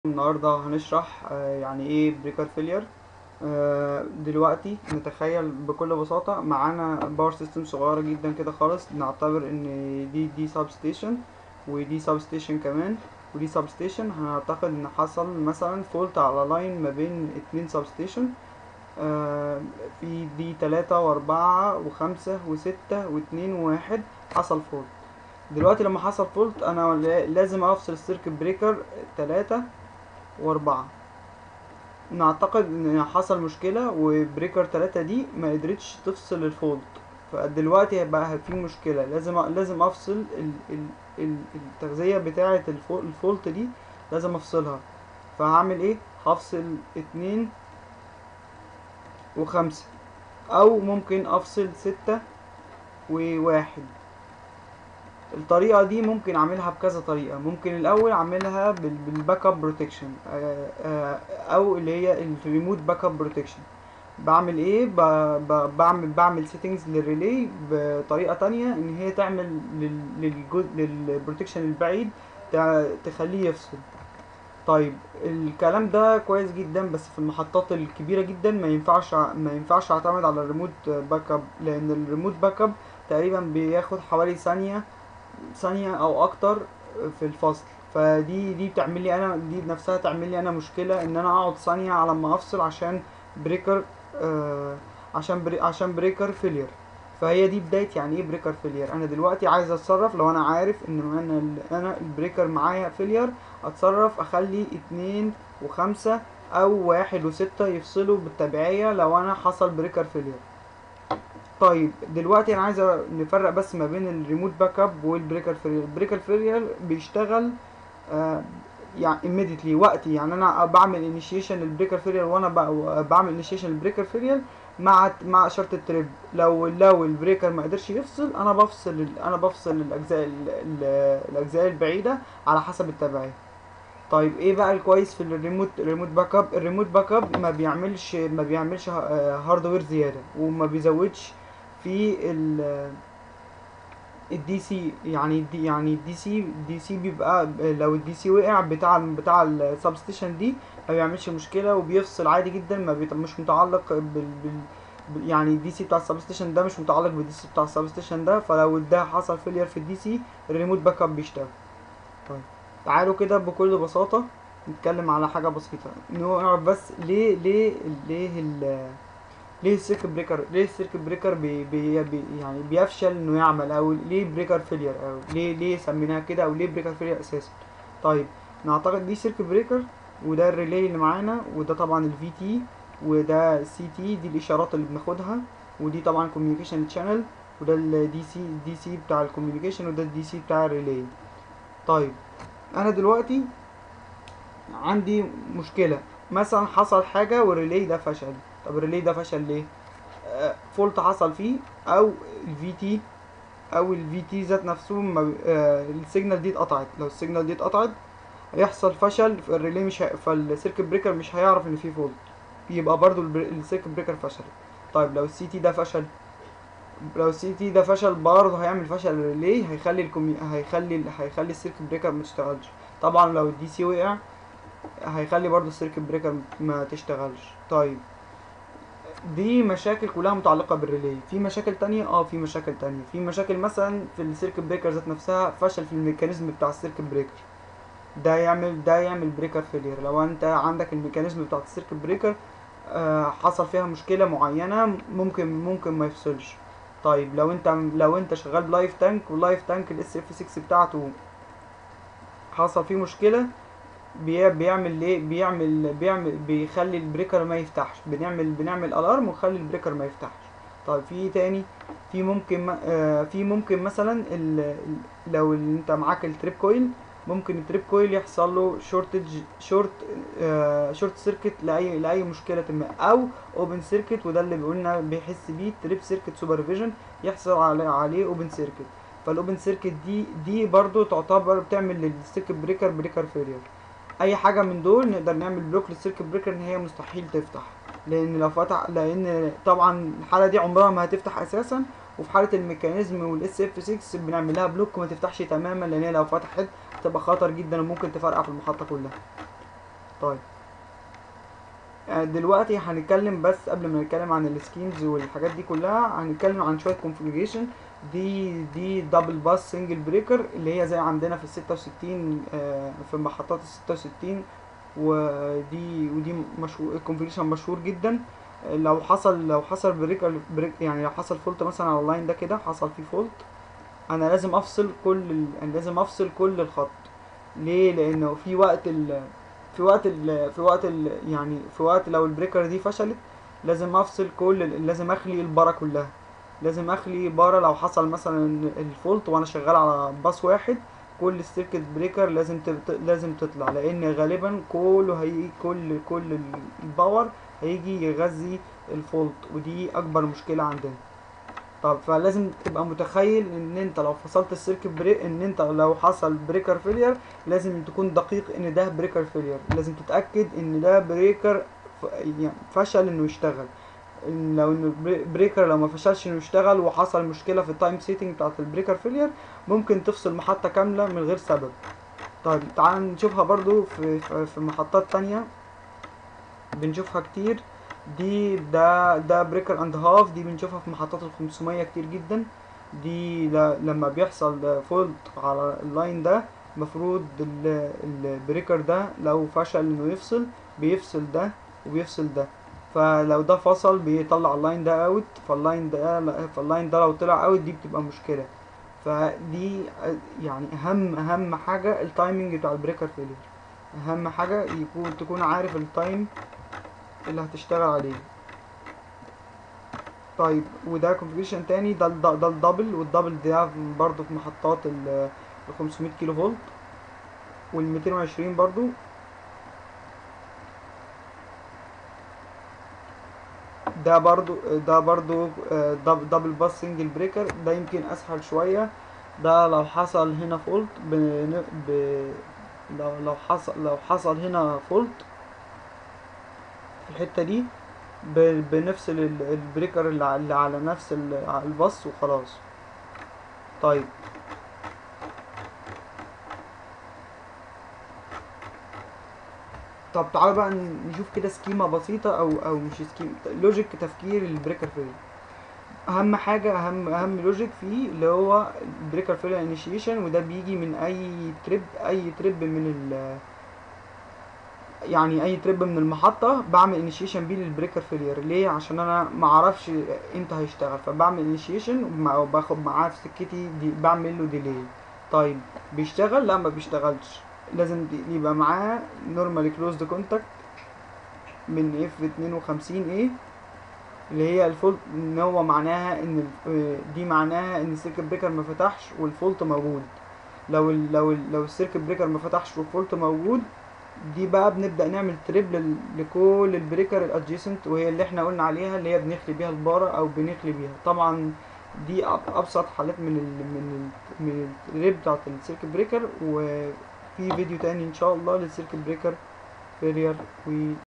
النهاردة هنشرح آه، يعني ايه بريكر فيلير دلوقتي نتخيل بكل بساطة معانا باور سيستم صغيرة جدا كده خالص نعتبر ان دي دي سب ستيشن ودي سب ستيشن كمان ودي سب ستيشن هنعتقد ان حصل مثلا فولت على لاين ما بين اتنين سب ستيشن في دي تلاتة واربعة وخمسة وستة واتنين وواحد حصل فولت دلوقتي لما حصل فولت انا لا- لازم افصل السيركت بريكر تلاتة واربعة نعتقد ان حصل مشكلة وبريكر تلاتة دي ما قدرتش تفصل الفولت فدلوقتي هيبقى في مشكلة لازم لازم افصل ال ال ال التغذية بتاعة الفو- الفولت دي لازم افصلها فهعمل ايه هفصل اتنين وخمسة او ممكن افصل ستة وواحد الطريقة دي ممكن اعملها بكذا طريقة ممكن الاول اعملها بال- بالباك اب بروتكشن او اللي هي الريموت باك اب بروتكشن بعمل ايه ب... ب... بعمل بعمل سيتنجز للريلي بطريقة تانية ان هي تعمل لل... للجزء للبروتكشن البعيد تع- تخليه يفصل طيب الكلام ده كويس جدا بس في المحطات الكبيرة جدا ما ينفعش ما ينفعش اعتمد على الريموت باك اب لان الريموت باك اب تقريبا بياخد حوالي ثانية ثانية او اكتر في الفصل فدي دي بتعمل لي انا دي نفسها تعمل لي انا مشكلة ان انا اقعد ثانية على ما افصل عشان بريكر آه عشان بري عشان بريكر فيلير فهي دي بداية يعني ايه بريكر فيلير انا دلوقتي عايز اتصرف لو انا عارف ان انا ال- انا البريكر معايا فيلير اتصرف اخلي اتنين وخمسة او واحد وستة يفصلوا بالتبعية لو انا حصل بريكر فيلير طيب دلوقتي انا عايز نفرق بس ما بين الريموت باك اب والبريكر فيلير البريكر فيلير بيشتغل آه يعني immediately وقتي يعني انا بعمل انيشيشن للبريكر فيلير وانا ب- بعمل انيشيشن للبريكر فيلير مع مع اشاره التريب لو لو البريكر ما قدرش يفصل انا بفصل ال- انا بفصل الاجزاء ال- ال- الاجزاء البعيده على حسب التبعيه طيب ايه بقى الكويس في الريموت الريموت باك اب الريموت باك اب ما بيعملش ما بيعملش هاردوير زياده وما بيزودش في ال الدي سي يعني الدي يعني الدي سي الدي سي بيبقى لو الدي سي وقع بتاع ال- بتاع السب ستيشن دي ما بيعملش مشكله وبيفصل عادي جدا ما بيت... مش متعلق بال, بال... بال- يعني الدي سي بتاع السب ستيشن ده مش متعلق بالدي سي بتاع السب ستيشن ده فلو ده حصل فيلير في الدي سي الريموت باك اب بيشتغل طيب تعالوا كده بكل بساطه نتكلم على حاجه بسيطه نعرف بس ليه ليه ليه ال ليه السيركت بريكر ليه السيركت بريكر بي بي بي يعني بيفشل انه يعمل او ليه بريكر فيلير او ليه ليه سميناها كده او ليه بريكر فيلير اساسا طيب نعتقد دي سيركت بريكر وده الريلي اللي معانا وده طبعا الفي تي وده السي تي دي الاشارات اللي بناخدها ودي طبعا كوميونيكيشن شانل وده الدي سي الدي سي بتاع الكوميونيكيشن وده الدي سي بتاع الريلي طيب انا دلوقتي عندي مشكلة مثلا حصل حاجة والريلي ده فشل طب الريلي ده فشل ليه آه، فولت حصل فيه او الفي تي او الفي تي ذات نفسه ما آه، السيجنال دي اتقطعت لو السيجنال دي اتقطعت هيحصل فشل في الريلي مش ه... فالسيركت بريكر مش هيعرف ان في فولت يبقى برضو البر... السيركت بريكر فشل طيب لو السي تي ده فشل لو السي تي ده فشل برضه هيعمل فشل الريلي هيخلي الكمي... هيخلي هيخلي السيركت بريكر ما تشتغلش طبعا لو الدي سي وقع هيخلي برضه السيركت بريكر ما تشتغلش طيب دي مشاكل كلها متعلقة بالريلي في مشاكل تانية اه في مشاكل تانية في مشاكل مثلا في السيركت بريكر ذات نفسها فشل في الميكانيزم بتاع السيركت بريكر ده يعمل ده يعمل بريكر فيلير لو انت عندك الميكانيزم بتاعت السيركت بريكر آه حصل فيها مشكلة معينة ممكن ممكن ما يفصلش طيب لو انت لو انت شغال بلايف تانك واللايف تانك الاس اف 6 بتاعته حصل فيه مشكلة بي- بيعمل ليه بيعمل بيعمل بيخلي البريكر ما يفتحش بنعمل بنعمل الارم ونخلي البريكر ما يفتحش طيب في إيه تاني في ممكن م- آه في ممكن مثلا ال- ال- لو ال- انت معاك التريب كويل ممكن التريب كويل يحصل له شورتج شورت آه شورت سيركت لاي لاي مشكله ما او اوبن سيركت وده اللي قلنا بيحس بيه تريب سيركت سوبرفيجن يحصل عليه عليه اوبن سيركت فالاوبن سيركت دي دي برضو تعتبر بتعمل للسيركت بريكر بريكر فيلير اي حاجه من دول نقدر نعمل بلوك للسيركت بريكر ان هي مستحيل تفتح لان لو فتح لان طبعا الحاله دي عمرها ما هتفتح اساسا وفي حاله الميكانيزم والاس اف 6 بنعمل لها بلوك وما تفتحش تماما لان هي لو فتحت تبقى خطر جدا وممكن تفرقع في المحطه كلها طيب آه، دلوقتي هنتكلم بس قبل ما نتكلم عن السكيمز والحاجات دي كلها هنتكلم عن شويه كونفيجريشن دي دي دبل باس سنجل بريكر اللي هي زي عندنا في ال 66 آه، في محطات ال 66 ودي ودي مشهور الكونفيجريشن مشهور جدا آه، لو حصل لو حصل بريكر بريك يعني لو حصل فولت مثلا على اللاين ده كده حصل فيه فولت انا لازم افصل كل ال... أنا لازم افصل كل الخط ليه لانه في وقت ال... في وقت ال... في وقت ال... يعني في وقت لو البريكر دي فشلت لازم افصل كل ال... لازم اخلي البارة كلها لازم اخلي بارة لو حصل مثلا الفولت وانا شغال على باص واحد كل السيركت بريكر لازم تت... لازم تطلع لان غالبا كله هيجي كل كل الباور هيجي يغذي الفولت ودي اكبر مشكلة عندنا طب فلازم تبقى متخيل ان انت لو فصلت السيركت بريك ان انت لو حصل بريكر فيلير لازم تكون دقيق ان ده بريكر فيلير لازم تتاكد ان ده بريكر ف- يعني فشل انه يشتغل إن لو ان البريكر لو ما فشلش انه يشتغل وحصل مشكله في التايم سيتنج بتاعت البريكر فيلير ممكن تفصل محطه كامله من غير سبب طيب تعال نشوفها برضو في في في محطات تانية بنشوفها كتير دي ده ده بريكر اند هاف دي بنشوفها في محطات ال 500 كتير جدا دي ل- لما بيحصل فولت على اللاين ده المفروض ال- البريكر ده لو فشل انه يفصل بيفصل ده وبيفصل ده فلو ده فصل بيطلع اللاين ده اوت فاللاين ده فاللاين ده لو طلع اوت دي بتبقى مشكلة فدي يعني اهم اهم حاجة التايمنج بتاع البريكر فيلير اهم حاجة يكون تكون عارف التايم اللي هتشتغل عليه طيب وده كونفيجريشن تاني ده ال- ده الدبل والدبل ده برضو في محطات ال ال 500 كيلو فولت وال 220 برضو ده برضو ده برضو آه، دب- دبل باس سنجل بريكر ده يمكن اسهل شوية ده لو حصل هنا فولت بن... ب... لو لو حصل لو حصل هنا فولت في الحتة دي ب- بنفصل ال- البريكر اللي ع- اللي على نفس ال- ع- الباص وخلاص طيب طب تعالوا بقى ن- نشوف كده سكيمة بسيطة او او مش سكيمة لوجيك تفكير البريكر فيلير اهم حاجة اهم اهم لوجيك فيه اللي هو البريكر فيلير انيشيشن وده بيجي من اي تريب اي تريب من ال يعني اي تريب من المحطة بعمل انيشيشن بيه للبريكر فيلير ليه عشان انا ما اعرفش امتى هيشتغل فبعمل انيشيشن وباخد معاه في سكتي دي بعمل له ديلي طيب بيشتغل لا ما بيشتغلش لازم دي- يبقى معاه نورمال كلوزد كونتاكت من اف 52 ايه اللي هي الفولت ان هو معناها ان ال- دي معناها ان السيركت بريكر ما فتحش والفولت موجود لو ال لو ال لو السيركت بريكر ما فتحش والفولت موجود دي بقى بنبدأ نعمل تريب لل- لكل البريكر الادجيسنت وهي اللي احنا قلنا عليها اللي هي بنخلي بيها البارة او بنخلي بيها طبعا دي أب- ابسط حالات من ال من ال من التريب بتاعت السيركت بريكر وفي فيديو تاني ان شاء الله للسيركت بريكر فيلير و